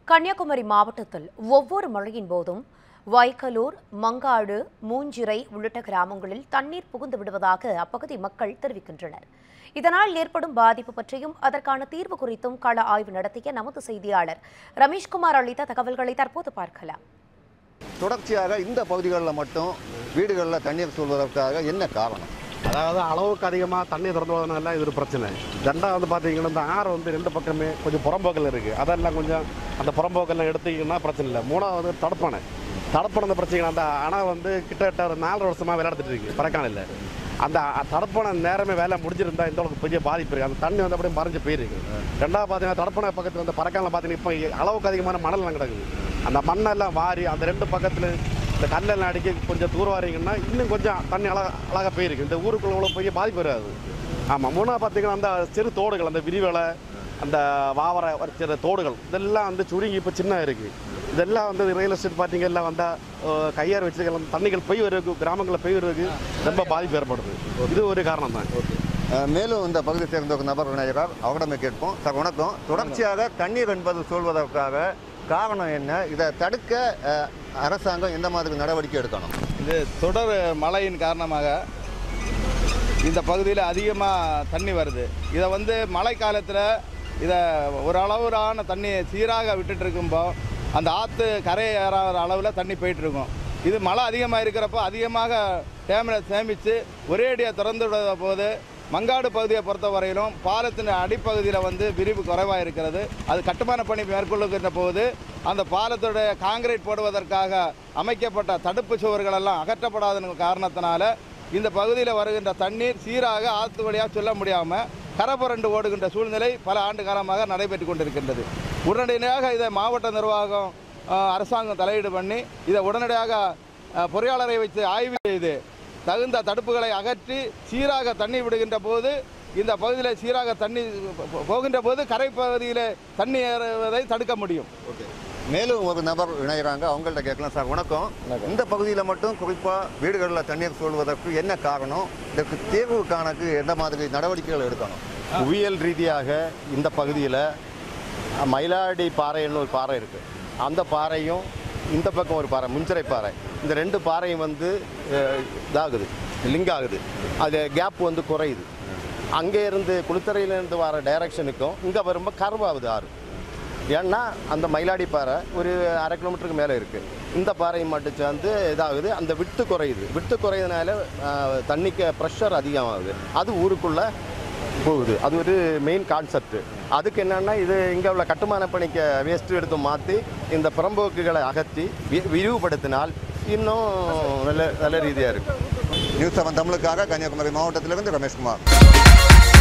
கன்னியாகுமரி மாவட்டத்தில் ஒவ்வொரு மழையின் போதும் வைக்கலூர் மங்காடு மூஞ்சிரை உள்ளிட்ட கிராமங்களில் தண்ணீர் புகுந்து விடுவதாக அப்பகுதி மக்கள் தெரிவிக்கின்றனர் இதனால் ஏற்படும் பாதிப்பு பற்றியும் அதற்கான தீர்வு குறித்தும் கள ஆய்வு நடத்திய நமது செய்தியாளர் ரமேஷ்குமார் அளித்த தகவல்களை தற்போது பார்க்கலாம் தொடர்ச்சியாக இந்த பகுதிகளில் மட்டும் வீடுகளில் தண்ணீர் சூழ்வதற்காக என்ன காரணம் அதாவது அளவுக்கு அதிகமாக தண்ணி திறந்து போகிறதுனால இது ஒரு பிரச்சனை ரெண்டாவது வந்து பார்த்தீங்கன்னா இந்த ஆறு வந்து ரெண்டு பக்கமே கொஞ்சம் புறம்போக்கல் இருக்குது அதெல்லாம் கொஞ்சம் அந்த புறம்போக்கெல்லாம் எடுத்தீங்கன்னா பிரச்சனை இல்லை மூணாவது தடுப்பணை தடுப்பணை இந்த பிரச்சனை அந்த அணை வந்து கிட்டத்தட்ட ஒரு நாலு வருஷமாக விளையாடுத்துட்டு இருக்கு பறக்கானில் அந்த தடுப்பணை நேரமே வேலை முடிஞ்சிருந்தா இந்த அளவுக்கு பெரிய பாதிப்பு இருக்குது அந்த தண்ணி வந்து அப்படியே மறைஞ்சு போயிருக்கு ரெண்டாவது பார்த்தீங்கன்னா தடுப்பணை பக்கத்தில் வந்து பறக்கானில் பார்த்தீங்கன்னா இப்போ அளவுக்கு அதிகமான மணல்லாம் கிடக்குது அந்த மண்ணெல்லாம் வாரி அந்த ரெண்டு பக்கத்தில் இந்த கல்லெல்லாம் அடிக்க கொஞ்சம் தூர்வாரிங்கன்னா இன்னும் கொஞ்சம் தண்ணி அழகா அழகாக போயிருக்கு இந்த ஊருக்குள்ள இவ்வளோ பெரிய பாதிப்பு வராது ஆமாம் மூணாவது பார்த்தீங்கன்னா அந்த சிறு தோடுகள் அந்த விரிவலை அந்த வாவரை ஒரு சிறு தோடுகள் இதெல்லாம் வந்து சுருங்கி இப்போ சின்ன இருக்குது இதெல்லாம் வந்து ரியல் எஸ்டேட் பார்த்தீங்க எல்லாம் வந்தால் கையார் வச்சிருக்க தண்ணிகள் பெய் வருவதுக்கு கிராமங்களில் பெய் வருவதுக்கு ரொம்ப பாதிப்பு ஏற்படுது இது ஒரு காரணம் தான் அஹ், மேலும் இந்த பகுதியை சேர்ந்த ஒரு நபர் விநாயகர் அவரிடமே கேட்போம் சார் வணக்கம் தொடர்ச்சியாக தண்ணீர் என்பது சூழ்வதற்காக காரணம் என்ன இதை தடுக்க அஹ், அரசாங்கம் எந்த மாதிரி நடவடிக்கை எடுக்கணும் இது தொடர் மழையின் காரணமாக இந்த பகுதியில் அதிகமாக தண்ணி வருது இதை வந்து மழை காலத்தில் இதை ஒரு அளவுறான தண்ணியை சீராக விட்டுட்டு இருக்கும்போ அந்த ஆற்று கரை ஏறாத அளவில் தண்ணி போயிட்டு இருக்கும் இது மழை அதிகமாக இருக்கிறப்போ அதிகமாக டேமில் சேமித்து ஒரேடியாக திறந்து விடாத போது மங்காடு பகுதியை பொறுத்த வரையிலும் பாலத்தின் அடிப்பகுதியில் வந்து விரிவு குறைவாக இருக்கிறது அது கட்டுமான பணி மேற்கொள்ளுகின்ற போது அந்த பாலத்துடைய காங்கிரீட் போடுவதற்காக அமைக்கப்பட்ட தடுப்பு சுவர்கள் எல்லாம் அகற்றப்படாத காரணத்தினால இந்த பகுதியில் வருகின்ற தண்ணீர் சீராக ஆற்று வழியாக சொல்ல முடியாமல் கரபுரண்டு ஓடுகின்ற சூழ்நிலை பல ஆண்டு காலமாக நடைபெற்று கொண்டிருக்கின்றது உடனடியாக இதை மாவட்ட நிர்வாகம் அஹ், அரசாங்கம் தலையீடு பண்ணி இதை உடனடியாக அஹ், பொறியாளரை வைத்து ஆய்வு செய்து தகுந்த தடுப்புகளை அகற்றி சீராக தண்ணி விடுகின்ற போது இந்த பகுதியில் சீராக தண்ணி போ- போகின்ற போது கரை பகுதியில் தண்ணி ஏறுவதை தடுக்க முடியும் ஓகே மேலும் ஒரு நபர் இணைகிறாங்க அவங்கள்ட்ட கேட்கலாம் சார் வணக்கம் இந்த பகுதியில் மட்டும் குறிப்பாக வீடுகளில் தண்ணீர் சூழ்வதற்கு என்ன காரணம் இதற்கு தீர்வு காணக்கு எந்த மாதிரி நடவடிக்கைகள் எடுக்கணும் புவியியல் ரீதியாக இந்த பகுதியில் மயிலாடி பாறைன்னு ஒரு பாறை இருக்குது அந்த பாறையும் இந்த பக்கம் ஒரு பாறை முஞ்சிரை பாறை இந்த ரெண்டு பாறையும் வந்து அஹ், இதாகுது லிங்க் ஆகுது அது கேப் வந்து குறையுது அங்கே இருந்து குளித்தரையிலேருந்து வர டைரக்ஷனுக்கும் இங்கே வரும்போது கர்வ் ஆகுது ஆறு ஏன்னா அந்த மயிலாடி பாறை ஒரு அரை கிலோமீட்டருக்கு மேலே இருக்குது இந்த பாறையும் மட்டும் சேர்ந்து இதாகுது அந்த விட்டு குறையுது விட்டு குறையதுனால அஹ், தண்ணிக்கு ப்ரெஷர் அதிகமாகுது அது ஊருக்குள்ளே போகுது அது ஒரு மெயின் கான்செப்ட் அதுக்கு என்னன்னா இது இங்கே உள்ள கட்டுமான பணிக்கு வேஸ்ட் எடுத்து மாற்றி இந்த புறம்போக்குகளை அகற்றி வி- விரிவுபடுத்தினால் இன்னும் நல்ல நல்ல ரீதியாக இருக்கும் நியூஸ் செவன் தமிழுக்காக கன்னியாகுமரி மாவட்டத்திலிருந்து ரமேஷ்குமார்